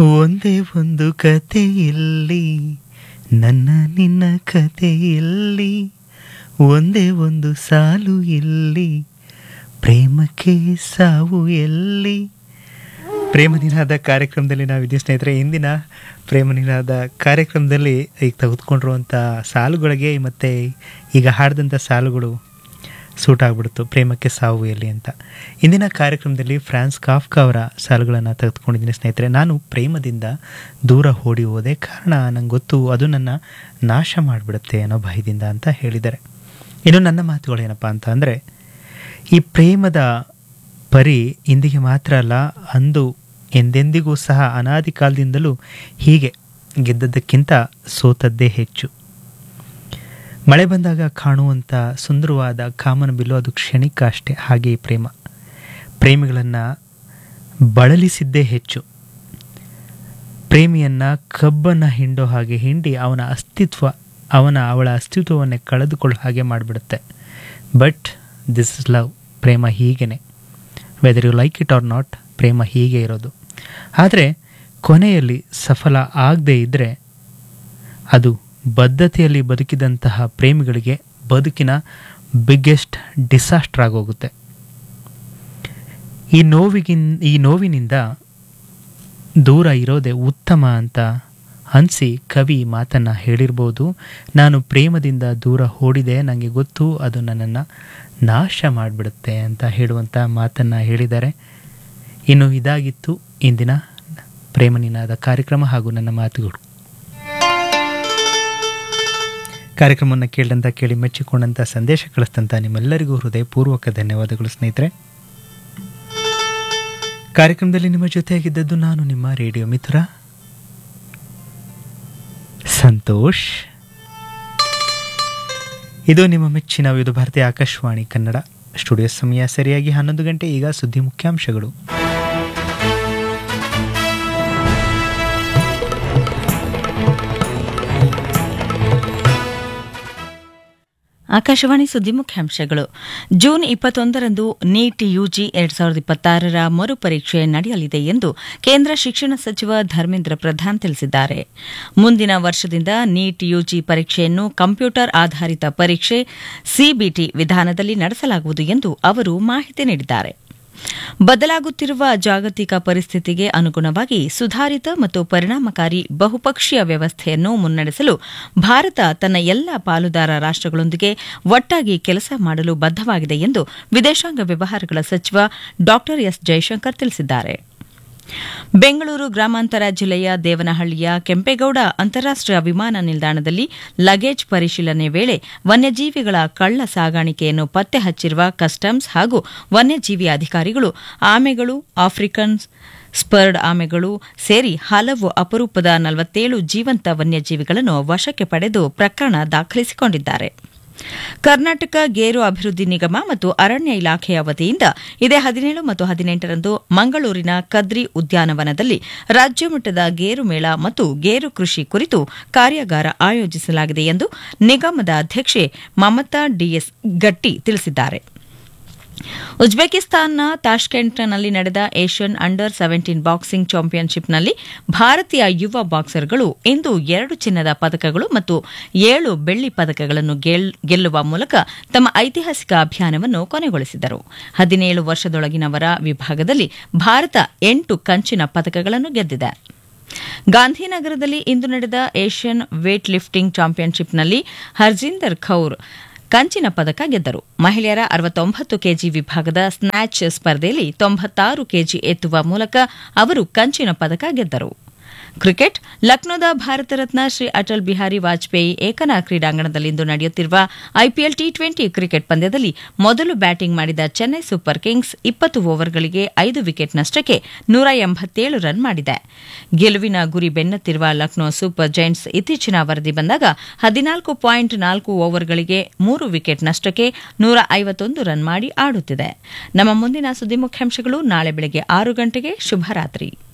ಒಂದೇ ಒಂದು ಕತೆ ಇಲ್ಲಿ ನನ್ನ ನಿನ್ನ ಕತೆ ಇಲ್ಲಿ ಒಂದೇ ಒಂದು ಸಾಲು ಇಲ್ಲಿ ಪ್ರೇಮಕ್ಕೆ ಸಾವು ಎಲ್ಲಿ ಪ್ರೇಮ ನಿನಾದ ಕಾರ್ಯಕ್ರಮದಲ್ಲಿ ನಾವಿದ್ದೀವಿ ಸ್ನೇಹಿತರೆ ಇಂದಿನ ಪ್ರೇಮ ನಿನಾದ ಕಾರ್ಯಕ್ರಮದಲ್ಲಿ ಈಗ ತೆಗೆದುಕೊಂಡಿರುವಂಥ ಸಾಲುಗಳಿಗೆ ಮತ್ತು ಈಗ ಹಾಡಿದಂಥ ಸಾಲುಗಳು ಸೂಟ್ ಆಗಿಬಿಡ್ತು ಪ್ರೇಮಕ್ಕೆ ಸಾವು ಎಲ್ಲಿ ಅಂತ ಇಂದಿನ ಕಾರ್ಯಕ್ರಮದಲ್ಲಿ ಫ್ರಾನ್ಸ್ ಕಾಫ್ಕಾ ಅವರ ಸಾಲುಗಳನ್ನು ತೆಗೆದುಕೊಂಡಿದ್ದೀನಿ ಸ್ನೇಹಿತರೆ ನಾನು ಪ್ರೇಮದಿಂದ ದೂರ ಓಡಿ ಹೋದೆ ಕಾರಣ ನಂಗೆ ಗೊತ್ತು ಅದು ನನ್ನ ನಾಶ ಮಾಡಿಬಿಡುತ್ತೆ ಅನ್ನೋ ಭಯದಿಂದ ಅಂತ ಹೇಳಿದ್ದಾರೆ ಇನ್ನು ನನ್ನ ಮಾತುಗಳು ಏನಪ್ಪ ಅಂತ ಅಂದರೆ ಈ ಪ್ರೇಮದ ಪರಿ ಇಂದಿಗೆ ಮಾತ್ರ ಅಲ್ಲ ಅಂದು ಎಂದೆಂದಿಗೂ ಸಹ ಅನಾದಿ ಕಾಲದಿಂದಲೂ ಹೀಗೆ ಗೆದ್ದದ್ದಕ್ಕಿಂತ ಸೋತದ್ದೇ ಹೆಚ್ಚು ಮಳೆ ಬಂದಾಗ ಕಾಣುವಂಥ ಸುಂದರವಾದ ಕಾಮನ ಬಿಲ್ಲು ಅದು ಕ್ಷಣಿಕ ಅಷ್ಟೇ ಹಾಗೆ ಈ ಪ್ರೇಮ ಪ್ರೇಮಿಗಳನ್ನು ಬಳಲಿಸಿದ್ದೇ ಹೆಚ್ಚು ಪ್ರೇಮಿಯನ್ನು ಕಬ್ಬನ್ನು ಹಿಂಡೋ ಹಾಗೆ ಹಿಂಡಿ ಅವನ ಅಸ್ತಿತ್ವ ಅವನ ಅವಳ ಅಸ್ತಿತ್ವವನ್ನೇ ಕಳೆದುಕೊಳ್ಳೋ ಹಾಗೆ ಮಾಡಿಬಿಡುತ್ತೆ ಬಟ್ ದಿಸ್ ಇಸ್ ಲವ್ ಪ್ರೇಮ ಹೀಗೇ whether you like it or not ಪ್ರೇಮ ಹೀಗೆ ಇರೋದು ಆದರೆ ಕೊನೆಯಲ್ಲಿ ಸಫಲ ಆಗದೇ ಇದ್ದರೆ ಅದು ಬದ್ಧತೆಯಲ್ಲಿ ಬದುಕಿದಂತಹ ಪ್ರೇಮಿಗಳಿಗೆ ಬದುಕಿನ ಬಿಗ್ಗೆಸ್ಟ್ ಡಿಸಾಸ್ಟರ್ ಆಗೋಗುತ್ತೆ ಈ ನೋವಿಗಿನ್ ಈ ನೋವಿನಿಂದ ದೂರ ಇರೋದೇ ಉತ್ತಮ ಅಂತ ಅನಿಸಿ ಕವಿ ಮಾತನ್ನು ಹೇಳಿರ್ಬೋದು ನಾನು ಪ್ರೇಮದಿಂದ ದೂರ ಓಡಿದೆ ನನಗೆ ಗೊತ್ತು ಅದು ನನ್ನನ್ನು ನಾಶ ಮಾಡಿಬಿಡುತ್ತೆ ಅಂತ ಹೇಳುವಂಥ ಮಾತನ್ನು ಹೇಳಿದ್ದಾರೆ ಇನ್ನು ಇದಾಗಿತ್ತು ಇಂದಿನ ಪ್ರೇಮನಿನಾದ ಕಾರ್ಯಕ್ರಮ ಹಾಗೂ ನನ್ನ ಮಾತುಗಳು ಕಾರ್ಯಕ್ರಮವನ್ನು ಕೇಳಿದಂಥ ಕೇಳಿ ಮೆಚ್ಚಿಕೊಂಡಂಥ ಸಂದೇಶ ಕಳಿಸಿದಂಥ ನಿಮ್ಮೆಲ್ಲರಿಗೂ ಹೃದಯಪೂರ್ವಕ ಧನ್ಯವಾದಗಳು ಸ್ನೇಹಿತರೆ ಕಾರ್ಯಕ್ರಮದಲ್ಲಿ ನಿಮ್ಮ ಜೊತೆಯಾಗಿದ್ದದ್ದು ನಾನು ನಿಮ್ಮ ರೇಡಿಯೋ ಮಿತ್ರ ಸಂತೋಷ್ ಇದು ನಿಮ್ಮ ಮೆಚ್ಚಿನ ವಿವಿಧ ಭಾರತೀಯ ಆಕಾಶವಾಣಿ ಕನ್ನಡ ಸ್ಟುಡಿಯೋ ಸಮಯ ಸರಿಯಾಗಿ ಹನ್ನೊಂದು ಗಂಟೆ ಈಗ ಸುದ್ದಿ ಮುಖ್ಯಾಂಶಗಳು ಆಕಾಶವಾಣಿ ಸುದ್ದಿ ಮುಖ್ಯಾಂಶಗಳು ಜೂನ್ ಇಪ್ಪತ್ತೊಂದರಂದು ನೀಟ್ ಯುಜಿ ಎರಡ್ ಸಾವಿರದ ಇಪ್ಪತ್ತಾರರ ಮರುಪರೀಕ್ಷೆ ನಡೆಯಲಿದೆ ಎಂದು ಕೇಂದ್ರ ಶಿಕ್ಷಣ ಸಚಿವ ಧರ್ಮೇಂದ್ರ ಪ್ರಧಾನ್ ತಿಳಿಸಿದ್ದಾರೆ ಮುಂದಿನ ವರ್ಷದಿಂದ ನೀಟ್ ಯುಜಿ ಪರೀಕ್ಷೆಯನ್ನು ಕಂಪ್ಯೂಟರ್ ಆಧಾರಿತ ಪರೀಕ್ಷೆ ಸಿಬಿಟಿ ವಿಧಾನದಲ್ಲಿ ನಡೆಸಲಾಗುವುದು ಎಂದು ಅವರು ಮಾಹಿತಿ ನೀಡಿದ್ದಾರೆ ಬದಲಾಗುತ್ತಿರುವ ಜಾಗತಿಕ ಪರಿಸ್ಥಿತಿಗೆ ಅನುಗುಣವಾಗಿ ಸುಧಾರಿತ ಮತ್ತು ಪರಿಣಾಮಕಾರಿ ಬಹುಪಕ್ಷೀಯ ವ್ಯವಸ್ಥೆಯನ್ನು ಮುನ್ನಡೆಸಲು ಭಾರತ ತನ್ನ ಎಲ್ಲ ಪಾಲುದಾರ ರಾಷ್ಟಗಳೊಂದಿಗೆ ಒಟ್ಟಾಗಿ ಕೆಲಸ ಮಾಡಲು ಬದ್ದವಾಗಿದೆ ಎಂದು ವಿದೇಶಾಂಗ ವ್ಯವಹಾರಗಳ ಸಚಿವ ಡಾ ಎಸ್ ಜೈಶಂಕರ್ ತಿಳಿಸಿದ್ದಾರೆ ಬೆಂಗಳೂರು ಗ್ರಾಮಾಂತರ ಜಿಲ್ಲೆಯ ದೇವನಹಳ್ಳಿಯ ಕೆಂಪೇಗೌಡ ಅಂತಾರಾಷ್ಟೀಯ ವಿಮಾನ ನಿಲ್ದಾಣದಲ್ಲಿ ಲಗೇಜ್ ಪರಿಶೀಲನೆ ವೇಳೆ ವನ್ಯಜೀವಿಗಳ ಕಳ್ಳ ಸಾಗಾಣಿಕೆಯನ್ನು ಪತ್ತೆ ಹಚ್ಚಿರುವ ಕಸ್ಟಮ್ಸ್ ಹಾಗೂ ವನ್ಯಜೀವಿ ಅಧಿಕಾರಿಗಳು ಆಮೆಗಳು ಆಫ್ರಿಕನ್ ಸ್ಪರ್ಡ್ ಆಮೆಗಳು ಸೇರಿ ಹಲವು ಅಪರೂಪದ ನಲವತ್ತೇಳು ಜೀವಂತ ವನ್ಯಜೀವಿಗಳನ್ನು ವಶಕ್ಕೆ ಪಡೆದು ಪ್ರಕರಣ ದಾಖಲಿಸಿಕೊಂಡಿದ್ದಾರೆ ಕರ್ನಾಟಕ ಗೇರು ಅಭಿವೃದ್ಧಿ ನಿಗಮ ಮತ್ತು ಅರಣ್ಯ ಇಲಾಖೆಯ ವತಿಯಿಂದ ಇದೇ ಹದಿನೇಳು ಮತ್ತು ಹದಿನೆಂಟರಂದು ಮಂಗಳೂರಿನ ಕದ್ರಿ ಉದ್ಯಾನವನದಲ್ಲಿ ರಾಜ್ಯಮಟ್ಟದ ಗೇರು ಮೇಳ ಮತ್ತು ಗೇರು ಕೃಷಿ ಕುರಿತು ಕಾರ್ಯಾಗಾರ ಆಯೋಜಿಸಲಾಗಿದೆ ಎಂದು ನಿಗಮದ ಅಧ್ಯಕ್ಷೆ ಮಮತಾ ಡಿಎಸ್ ಗಟ್ಟಿ ತಿಳಿಸಿದ್ದಾರೆ ಉಜ್ಬೇಕಿಸ್ತಾನ್ನ ತಾಷ್ಕೆಂಟ್ನಲ್ಲಿ ನಡೆದ ಏಷ್ಯನ್ ಅಂಡರ್ ಸೆವೆಂಟೀನ್ ಬಾಕ್ಸಿಂಗ್ ಚಾಂಪಿಯನ್ಶಿಪ್ನಲ್ಲಿ ಭಾರತೀಯ ಯುವ ಬಾಕ್ಸರ್ಗಳು ಇಂದು ಎರಡು ಚಿನ್ನದ ಪದಕಗಳು ಮತ್ತು ಏಳು ಬೆಳ್ಳಿ ಪದಕಗಳನ್ನು ಗೆಲ್ಲುವ ಮೂಲಕ ತಮ್ಮ ಐತಿಹಾಸಿಕ ಅಭಿಯಾನವನ್ನು ಕೊನೆಗೊಳಿಸಿದರು ಹದಿನೇಳು ವರ್ಷದೊಳಗಿನವರ ವಿಭಾಗದಲ್ಲಿ ಭಾರತ ಎಂಟು ಕಂಚಿನ ಪದಕಗಳನ್ನು ಗೆದ್ದಿದೆ ಗಾಂಧಿನಗರದಲ್ಲಿ ಇಂದು ನಡೆದ ಏಷ್ಯನ್ ವೇಟ್ ಲಿಫ್ಟಿಂಗ್ ಚಾಂಪಿಯನ್ಶಿಪ್ನಲ್ಲಿ ಹರ್ಜಿಂದರ್ ಖೌರ್ ಕಂಚಿನ ಪದಕ ಗೆದ್ದರು ಮಹಿಳೆಯರ ಅರವತ್ತೊಂಬತ್ತು ಕೆಜಿ ವಿಭಾಗದ ಸ್ನ್ಯಾಚ್ ಸ್ಪರ್ಧೆಯಲ್ಲಿ ತೊಂಬತ್ತಾರು ಕೆಜಿ ಎತ್ತುವ ಮೂಲಕ ಅವರು ಕಂಚಿನ ಪದಕ ಗೆದ್ದರು ಕ್ರಿಕೆಟ್ ಲಕ್ನೋದ ಭಾರತ ರತ್ನ ಶ್ರೀ ಅಟಲ್ ಬಿಹಾರಿ ವಾಜಪೇಯಿ ಏಕನಾ ಕ್ರೀಡಾಂಗಣದಲ್ಲಿಂದು ನಡೆಯುತ್ತಿರುವ ಐಪಿಎಲ್ ಟಿ ಟ್ವೆಂಟಿ ಕ್ರಿಕೆಟ್ ಪಂದ್ಯದಲ್ಲಿ ಮೊದಲು ಬ್ಯಾಟಿಂಗ್ ಮಾಡಿದ ಚೆನ್ನೈ ಸೂಪರ್ ಕಿಂಗ್ಸ್ ಇಪ್ಪತ್ತು ಓವರ್ಗಳಿಗೆ ಐದು ವಿಕೆಟ್ ನಷ್ಟಕ್ಕೆ ನೂರ ಎಂಬತ್ತೇಳು ರನ್ ಮಾಡಿದೆ ಗೆಲುವಿನ ಗುರಿ ಬೆನ್ನತ್ತಿರುವ ಲಕ್ನೋ ಸೂಪರ್ ಜೈಂಟ್ಸ್ ಇತ್ತೀಚಿನ ವರದಿ ಬಂದಾಗ ಹದಿನಾಲ್ಕು ಪಾಯಿಂಟ್ ನಾಲ್ಕು ಓವರ್ಗಳಿಗೆ ಮೂರು ವಿಕೆಟ್ ನಷ್ಟಕ್ಕೆ ನೂರ ಐವತ್ತೊಂದು ರನ್ ಮಾಡಿ ಆಡುತ್ತಿದೆ ನಮ್ಮ ಮುಂದಿನ ಸುದ್ದಿ ಮುಖ್ಯಾಂಶಗಳು ನಾಳೆ ಬೆಳಗ್ಗೆ ಆರು ಗಂಟೆಗೆ ಶುಭರಾತ್ರಿ